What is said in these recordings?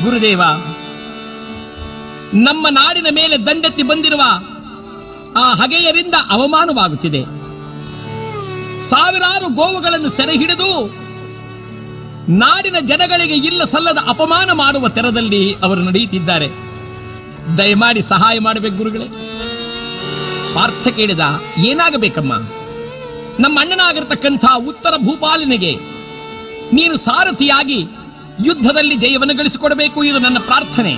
ಗುರುದೇವ ನಮ್ಮ ನಾಡಿನ ಮೇಲೆ ದಂಡೆತ್ತಿ ಬಂದಿರುವ ಆ ಹಗೆಯರಿಂದ ಅವಮಾನವಾಗುತ್ತಿದೆ ಸಾವಿರಾರು ಗೋವುಗಳನ್ನು ಸೆರೆ ಹಿಡಿದು ನಾಡಿನ ಜನಗಳಿಗೆ ಇಲ್ಲ ಸಲ್ಲದ ಅಪಮಾನ ಮಾಡುವ ತೆರದಲ್ಲಿ ಅವರು ನಡೆಯುತ್ತಿದ್ದಾರೆ ದಯಮಾಡಿ ಸಹಾಯ ಮಾಡಬೇಕು ಗುರುಗಳೇ ಪಾರ್ಥ ಕೇಳಿದ ಏನಾಗಬೇಕಮ್ಮ ನಮ್ಮ ಅಣ್ಣನಾಗಿರ್ತಕ್ಕಂಥ ಉತ್ತರ ಭೂಪಾಲನಿಗೆ ನೀನು ಸಾರಥಿಯಾಗಿ ಯುದ್ಧದಲ್ಲಿ ಜಯವನ್ನು ಗಳಿಸಿಕೊಡಬೇಕು ಇದು ನನ್ನ ಪ್ರಾರ್ಥನೆ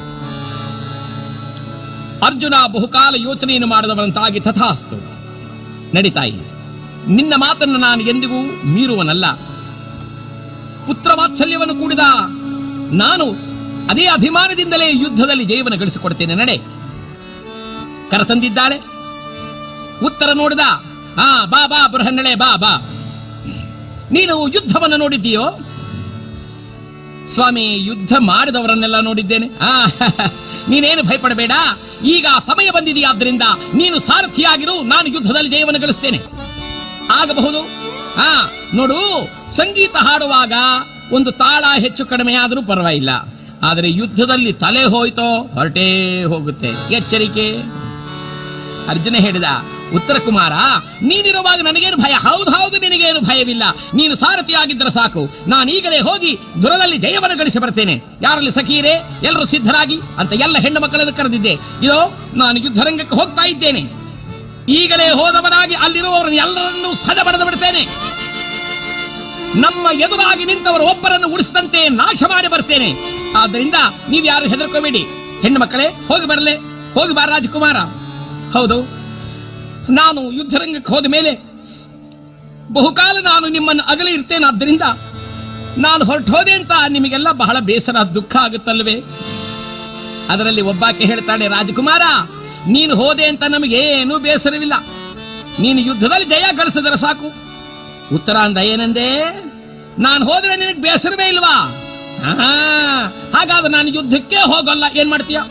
ಅರ್ಜುನ ಬಹುಕಾಲ ಯೋಚನೆಯನ್ನು ಮಾಡಿದವರಂತಾಗಿ ತಥಾಸ್ತು ನಡಿತಾಯಿ ನಿನ್ನ ಮಾತನ್ನು ನಾನು ಎಂದಿಗೂ ಮೀರುವನಲ್ಲ ಪುತ್ರ ವಾತ್ಸಲ್ಯವನ್ನು ಕೂಡಿದ ನಾನು ಅದೇ ಅಭಿಮಾನದಿಂದಲೇ ಯುದ್ಧದಲ್ಲಿ ಜಯವನ್ನು ಗಳಿಸಿಕೊಡ್ತೇನೆ ನಡೆ ಕರತಂದಿದ್ದಾಳೆ ಉತ್ತರ ನೋಡಿದ ಆ ಬಾ ಬಾ ಬೃಹನ್ನಳೆ ಬಾ ಬಾ ನೀನು ಯುದ್ಧವನ್ನು ನೋಡಿದ್ದೀಯೋ ಸ್ವಾಮಿ ಯುದ್ಧ ಮಾಡಿದವರನ್ನೆಲ್ಲ ನೋಡಿದ್ದೇನೆ ಆ ನೀನೇನು ಭಯಪಡಬೇಡ ಈಗ ಸಮಯ ಬಂದಿದೆಯಾದ್ರಿಂದ ನೀನು ಸಾರಥಿಯಾಗಿರು ನಾನು ಯುದ್ಧದಲ್ಲಿ ಜಯವನ್ನು ಗಳಿಸ್ತೇನೆ ಆಗಬಹುದು ಆ ನೋಡು ಸಂಗೀತ ಹಾಡುವಾಗ ಒಂದು ತಾಳ ಹೆಚ್ಚು ಕಡಿಮೆ ಆದರೂ ಪರವಾಗಿಲ್ಲ ಆದರೆ ಯುದ್ಧದಲ್ಲಿ ತಲೆ ಹೋಯ್ತೋ ಹೊರಟೇ ಹೋಗುತ್ತೆ ಎಚ್ಚರಿಕೆ ಅರ್ಜುನ ಹೇಳಿದ ಉತ್ತರ ಕುಮಾರ ನೀನಿರುವಾಗ ನನಗೇನು ಭಯ ಹೌದು ಹೌದು ನಿನಗೇನು ಭಯವಿಲ್ಲ ನೀನು ಸಾರಥಿಯಾಗಿದ್ದರೆ ಸಾಕು ನಾನೀಗಲೇ ಹೋಗಿ ದುರದಲ್ಲಿ ಜಯವನ್ನು ಗಳಿಸಿ ಬರ್ತೇನೆ ಯಾರಲ್ಲಿ ಸಖೀರೆ ಎಲ್ಲರೂ ಸಿದ್ಧರಾಗಿ ಅಂತ ಎಲ್ಲ ಹೆಣ್ಣು ಮಕ್ಕಳನ್ನು ಕರೆದಿದ್ದೆ ಇದೋ ನಾನು ಯುದ್ಧರಂಗಕ್ಕೆ ಹೋಗ್ತಾ ಇದ್ದೇನೆ ಈಗಲೇ ಹೋದವನಾಗಿ ಅಲ್ಲಿರುವವರನ್ನು ಎಲ್ಲರನ್ನೂ ಸದ ಬಡದು ಬಿಡ್ತೇನೆ ನಮ್ಮ ಎದುರಾಗಿ ನಿಂತವರು ಒಬ್ಬರನ್ನು ಉಳಿಸದಂತೆ ನಾಶ ಮಾಡಿ ಬರ್ತೇನೆ ಆದ್ದರಿಂದ ನೀವು ಯಾರು ಹೆದರ್ಕೋಬೇಡಿ ಹೆಣ್ಣು ಮಕ್ಕಳೇ ಹೋಗಿ ಬರಲೆ ಹೋಗಿ ಬಾರ ರಾಜಕುಮಾರ ಹೌದು ನಾನು ಯುದ್ಧರಂಗಕ್ಕೆ ಹೋದ ಮೇಲೆ ಬಹುಕಾಲ ನಾನು ನಿಮ್ಮನ್ನು ಅಗಲಿ ಇರ್ತೇನೆ ಆದ್ದರಿಂದ ನಾನು ಹೊರಟು ಹೋದೆ ಅಂತ ನಿಮಗೆಲ್ಲ ಬಹಳ ಬೇಸರ ದುಃಖ ಆಗುತ್ತಲ್ವೇ ಅದರಲ್ಲಿ ಒಬ್ಬಾಕೆ ಹೇಳ್ತಾಳೆ ರಾಜಕುಮಾರ ನೀನು ಹೋದೆ ಅಂತ ನಮಗೇನೂ ಬೇಸರವಿಲ್ಲ ನೀನು ಯುದ್ಧದಲ್ಲಿ ಜಯ ಗಳಿಸಿದರೆ ಸಾಕು ಉತ್ತರ ಅಂದ ಏನಂದೆ ನಾನು ಹೋದ್ರೆ ನಿನಗೆ ಬೇಸರವೇ ಇಲ್ವಾ ಆಹಾ, ಹಾಗಾದ್ರೆ ನಾನು ಯುದ್ಧಕ್ಕೆ ಹೋಗಲ್ಲ ಏನ್ ಮಾಡ್ತೀಯ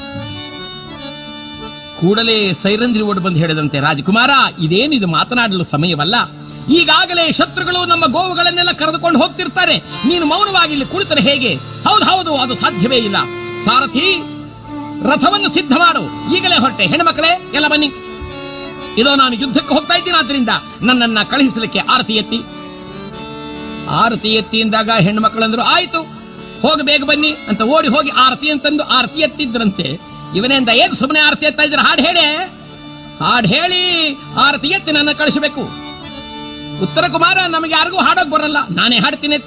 ಕೂಡಲೇ ಸೈರಂದ್ರಿ ಓಡ್ ಬಂದು ಹೇಳಿದಂತೆ ರಾಜಕುಮಾರ ಇದೇನಿದು ಮಾತನಾಡಲು ಸಮಯವಲ್ಲ ಈಗಾಗಲೇ ಶತ್ರುಗಳು ನಮ್ಮ ಗೋವುಗಳನ್ನೆಲ್ಲ ಕರೆದುಕೊಂಡು ಹೋಗ್ತಿರ್ತಾರೆ ನೀನು ಮೌನವಾಗಿ ಇಲ್ಲಿ ಕುಳಿತರೆ ಹೇಗೆ ಹೌದು ಹೌದು ಅದು ಸಾಧ್ಯವೇ ಇಲ್ಲ ಸಾರಥಿ ರಥವನ್ನು ಸಿದ್ಧ ಮಾಡು ಈಗಲೇ ಹೊರಟೆ ಹೆಣ್ಮಕ್ಳೇ ಎಲ್ಲ ಬನ್ನಿ ಇದೋ ನಾನು ಯುದ್ಧಕ್ಕೆ ಹೋಗ್ತಾ ಇದ್ದೀನಿ ಆದ್ರಿಂದ ನನ್ನನ್ನ ಕಳುಹಿಸಲಿಕ್ಕೆ ಆರತಿ ಎತ್ತಿ ಆರತಿ ಎತ್ತಿ ಎಂದಾಗ ಹೆಣ್ಣು ಮಕ್ಕಳಂದ್ರು ಆಯ್ತು ಹೋಗಿ ಬೇಗ ಬನ್ನಿ ಅಂತ ಓಡಿ ಹೋಗಿ ಆರತಿ ಅಂತಂದು ಆರತಿ ಎತ್ತಿದ್ರಂತೆ ಇವನಿಂದ ಏನ್ ಸುಮ್ಮನೆ ಆರತಿ ಎತ್ತಾ ಇದ್ರೆ ಹಾಡು ಹೇಳಿ ಹಾಡು ಹೇಳಿ ಆರತಿ ಎತ್ತಿ ನನ್ನ ಕಳಿಸಬೇಕು ಉತ್ತರ ಕುಮಾರ ನಮಗೆ ಯಾರಿಗೂ ಹಾಡೋಕ್ ಬರಲ್ಲ ನಾನೇ ಹಾಡ್ತೀನಿ